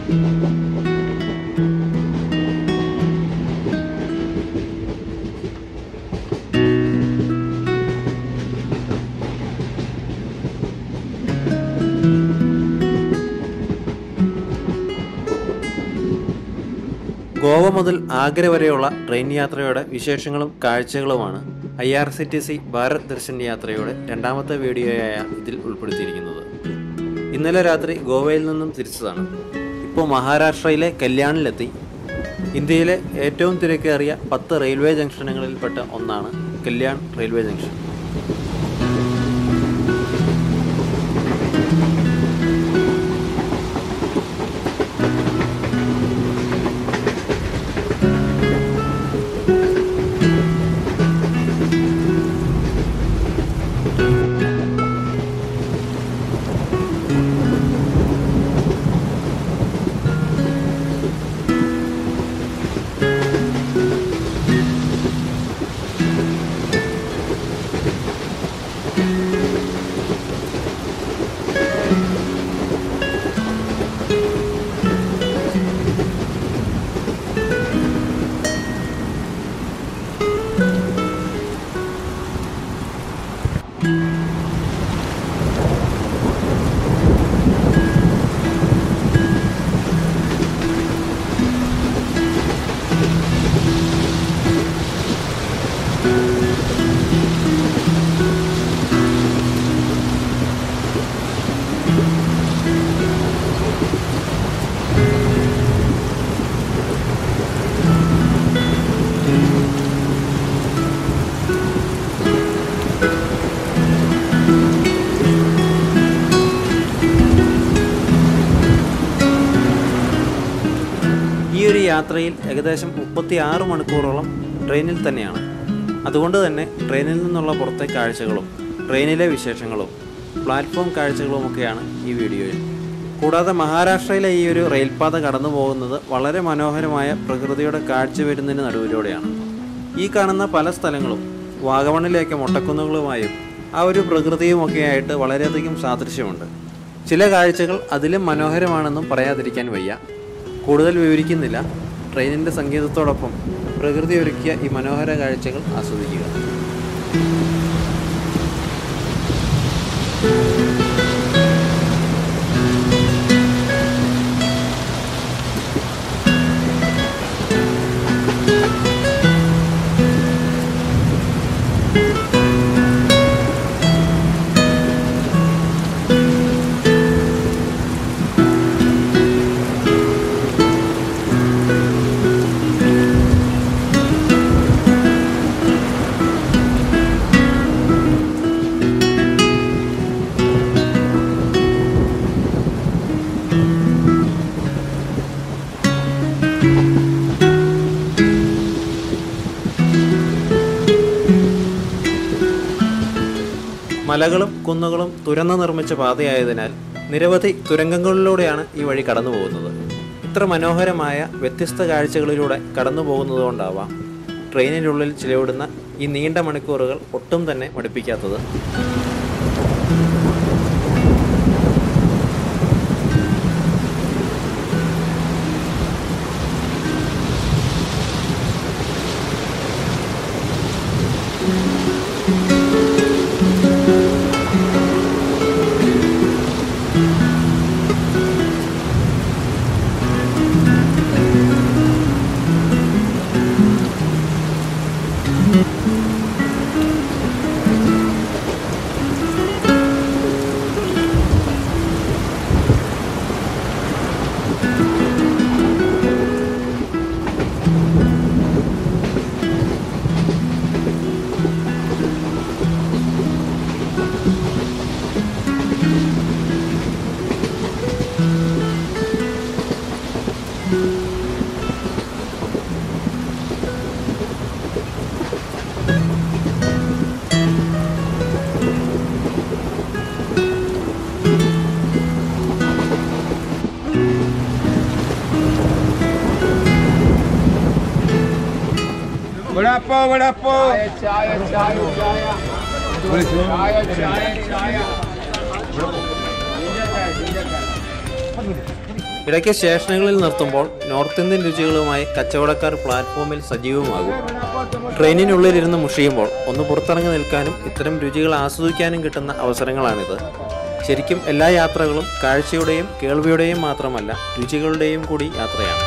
ഗോവ മുതൽ ആഗ്ര വരെയുള്ള ട്രെയിൻ യാത്രയുടെ വിശേഷങ്ങളും കാഴ്ചകളുമാണ് I R C T C Bharat Darshan യാത്രയുടെ രണ്ടാമത്തെ വീഡിയോയായ ഇതിൽ ഉൾപ്പെടുത്തിയിരിക്കുന്നത് ഇന്നലെ രാത്രി ഗോവയിൽ നിന്നും തിരിച്ചതാണ് ഇപ്പോൾ മഹാരാഷ്ട്രയിലെ കല്യാണിലെത്തി ഇന്ത്യയിലെ ഏറ്റവും തിരക്കേറിയ പത്ത് റെയിൽവേ ജംഗ്ഷനുകളിൽപ്പെട്ട ഒന്നാണ് കല്യാൺ റെയിൽവേ ജംഗ്ഷൻ ഈ ഒരു യാത്രയിൽ ഏകദേശം മുപ്പത്തി ആറ് മണിക്കൂറോളം ട്രെയിനിൽ തന്നെയാണ് അതുകൊണ്ട് തന്നെ ട്രെയിനിൽ നിന്നുള്ള പുറത്തെ കാഴ്ചകളും ട്രെയിനിലെ വിശേഷങ്ങളും പ്ലാറ്റ്ഫോം കാഴ്ചകളുമൊക്കെയാണ് ഈ വീഡിയോയിൽ കൂടാതെ മഹാരാഷ്ട്രയിലെ ഈ ഒരു റെയിൽപാത കടന്നു പോകുന്നത് വളരെ മനോഹരമായ പ്രകൃതിയുടെ കാഴ്ച വരുന്നതിന് നടുവിലൂടെയാണ് ഈ കാണുന്ന പല സ്ഥലങ്ങളും വാഗമണിലേക്ക് മൊട്ടക്കുന്നുകളുമായും ആ ഒരു പ്രകൃതിയുമൊക്കെ ആയിട്ട് വളരെയധികം സാദൃശ്യമുണ്ട് ചില കാഴ്ചകൾ അതിലും മനോഹരമാണെന്നും പറയാതിരിക്കാൻ വയ്യ കൂടുതൽ വിവരിക്കുന്നില്ല ട്രെയിനിൻ്റെ സംഗീതത്തോടൊപ്പം പ്രകൃതി ഒരുക്കിയ ഈ മനോഹര കാഴ്ചകൾ ആസ്വദിക്കുക മലകളും കുന്നുകളും തുരന്നു നിർമ്മിച്ച പാതയായതിനാൽ നിരവധി തുരങ്കങ്ങളിലൂടെയാണ് ഈ വഴി കടന്നു പോകുന്നത് ഇത്ര മനോഹരമായ വ്യത്യസ്ത കാഴ്ചകളിലൂടെ കടന്നു പോകുന്നതുകൊണ്ടാവാം ട്രെയിനിനുള്ളിൽ ചിലവിടുന്ന ഈ നീണ്ട മണിക്കൂറുകൾ ഒട്ടും തന്നെ മടുപ്പിക്കാത്തത് वडापाव वडापाव चाय चाय चाय चाय चाय चाय जिंजर चाय जिंजर चाय ഇടയ്ക്ക് സ്റ്റേഷനുകളിൽ നിർത്തുമ്പോൾ നോർത്ത് ഇന്ത്യൻ രുചികളുമായി കച്ചവടക്കാർ പ്ലാറ്റ്ഫോമിൽ സജീവമാകും ട്രെയിനിനുള്ളിലിരുന്ന് മുഷിയുമ്പോൾ ഒന്ന് പുറത്തിറങ്ങി നിൽക്കാനും ഇത്തരം രുചികൾ ആസ്വദിക്കാനും കിട്ടുന്ന അവസരങ്ങളാണിത് ശരിക്കും എല്ലാ യാത്രകളും കാഴ്ചയുടെയും കേൾവിയുടെയും മാത്രമല്ല രുചികളുടെയും കൂടി യാത്രയാണ്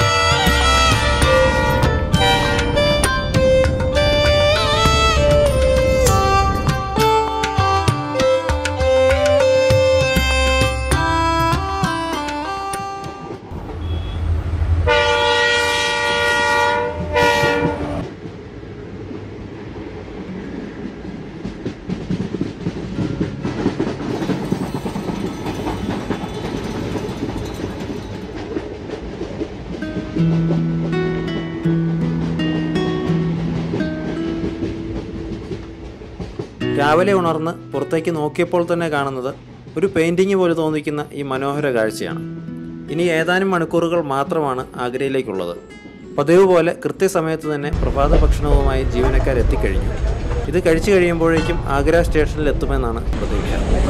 രാവിലെ ഉണർന്ന് പുറത്തേക്ക് നോക്കിയപ്പോൾ തന്നെ കാണുന്നത് ഒരു പെയിൻറ്റിങ് പോലെ തോന്നിക്കുന്ന ഈ മനോഹര കാഴ്ചയാണ് ഇനി ഏതാനും മണിക്കൂറുകൾ മാത്രമാണ് ആഗ്രയിലേക്കുള്ളത് പതിവ് പോലെ കൃത്യസമയത്ത് തന്നെ പ്രഭാത ഭക്ഷണവുമായി ജീവനക്കാർ എത്തിക്കഴിഞ്ഞു ഇത് കഴിച്ചു കഴിയുമ്പോഴേക്കും ആഗ്ര സ്റ്റേഷനിൽ എത്തുമെന്നാണ് പ്രതീക്ഷ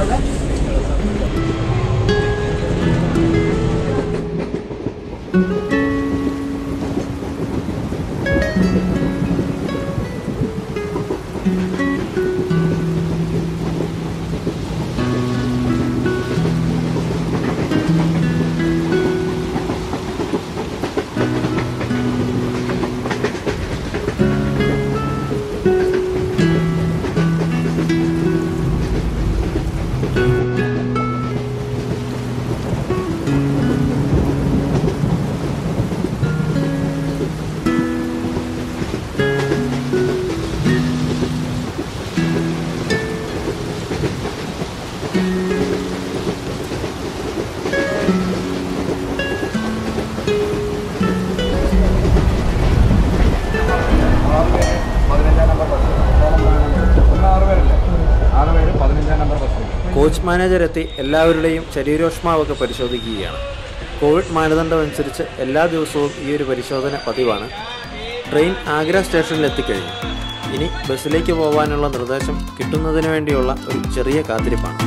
പതിനഞ്ചാം നമ്പർ ബസ് ഒന്ന് ആറ് പേരല്ലേ ആറ് പേര് പതിനഞ്ചാം നമ്പർ ബസ് കോച്ച് മാനേജർ എത്തി എല്ലാവരുടെയും ശരീരോഷ്മാവൊക്കെ പരിശോധിക്കുകയാണ് കോവിഡ് മാനദണ്ഡം അനുസരിച്ച് എല്ലാ ദിവസവും ഈ ഒരു പരിശോധന പതിവാണ് ട്രെയിൻ ആഗ്ര സ്റ്റേഷനിൽ എത്തിക്കഴിഞ്ഞു ഇനി ബസ്സിലേക്ക് പോകാനുള്ള നിർദ്ദേശം കിട്ടുന്നതിന് വേണ്ടിയുള്ള ഒരു ചെറിയ കാത്തിരിപ്പാണ്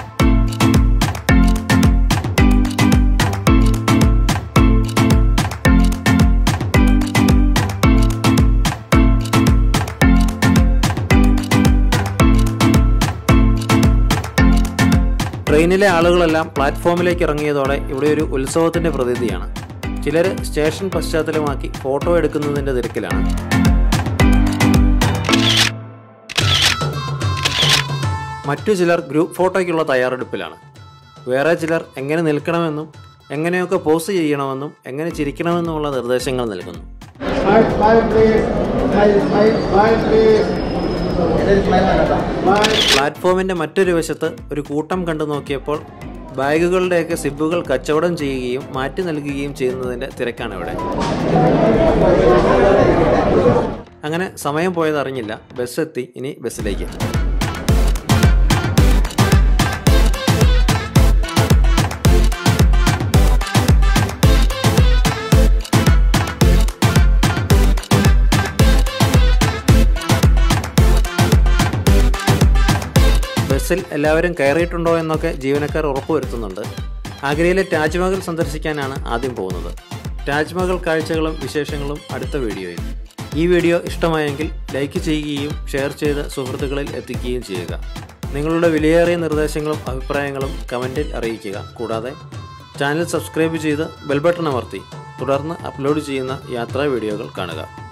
ട്രെയിനിലെ ആളുകളെല്ലാം പ്ലാറ്റ്ഫോമിലേക്ക് ഇറങ്ങിയതോടെ ഇവിടെ ഒരു ഉത്സവത്തിന്റെ പ്രതീതിയാണ് ചിലർ സ്റ്റേഷൻ പശ്ചാത്തലമാക്കി ഫോട്ടോ എടുക്കുന്നതിന്റെ തിരക്കിലാണ് മറ്റു ചിലർ ഗ്രൂപ്പ് ഫോട്ടോയ്ക്കുള്ള തയ്യാറെടുപ്പിലാണ് വേറെ ചിലർ എങ്ങനെ നിൽക്കണമെന്നും എങ്ങനെയൊക്കെ പോസ് ചെയ്യണമെന്നും എങ്ങനെ ചിരിക്കണമെന്നുമുള്ള നിർദ്ദേശങ്ങൾ നൽകുന്നു Smile, smile, please. Smile, smile, smile, please. Smile. പ്ലാറ്റ്ഫോമിന്റെ മറ്റൊരു വശത്ത് ഒരു കൂട്ടം കണ്ടു നോക്കിയപ്പോൾ ബാഗുകളുടെയൊക്കെ സിബുകൾ കച്ചവടം ചെയ്യുകയും മാറ്റി നൽകുകയും ചെയ്യുന്നതിന്റെ തിരക്കാണ് ഇവിടെ അങ്ങനെ സമയം പോയത് അറിഞ്ഞില്ല ബസ് എത്തി ഇനി ബസ്സിലേക്ക് ബസ്സിൽ എല്ലാവരും കയറിയിട്ടുണ്ടോ എന്നൊക്കെ ജീവനക്കാർ ഉറപ്പുവരുത്തുന്നുണ്ട് ആഗ്രയിലെ താജ്മഹൽ സന്ദർശിക്കാനാണ് ആദ്യം പോകുന്നത് താജ്മഹൽ കാഴ്ചകളും വിശേഷങ്ങളും അടുത്ത വീഡിയോയിൽ ഈ വീഡിയോ ഇഷ്ടമായെങ്കിൽ ലൈക്ക് ചെയ്യുകയും ഷെയർ ചെയ്ത് സുഹൃത്തുക്കളിൽ എത്തിക്കുകയും ചെയ്യുക നിങ്ങളുടെ വിലയേറിയ നിർദ്ദേശങ്ങളും അഭിപ്രായങ്ങളും കമൻറ്റിൽ അറിയിക്കുക കൂടാതെ ചാനൽ സബ്സ്ക്രൈബ് ചെയ്ത് ബെൽബട്ടൺ അമർത്തി തുടർന്ന് അപ്ലോഡ് ചെയ്യുന്ന യാത്രാ വീഡിയോകൾ കാണുക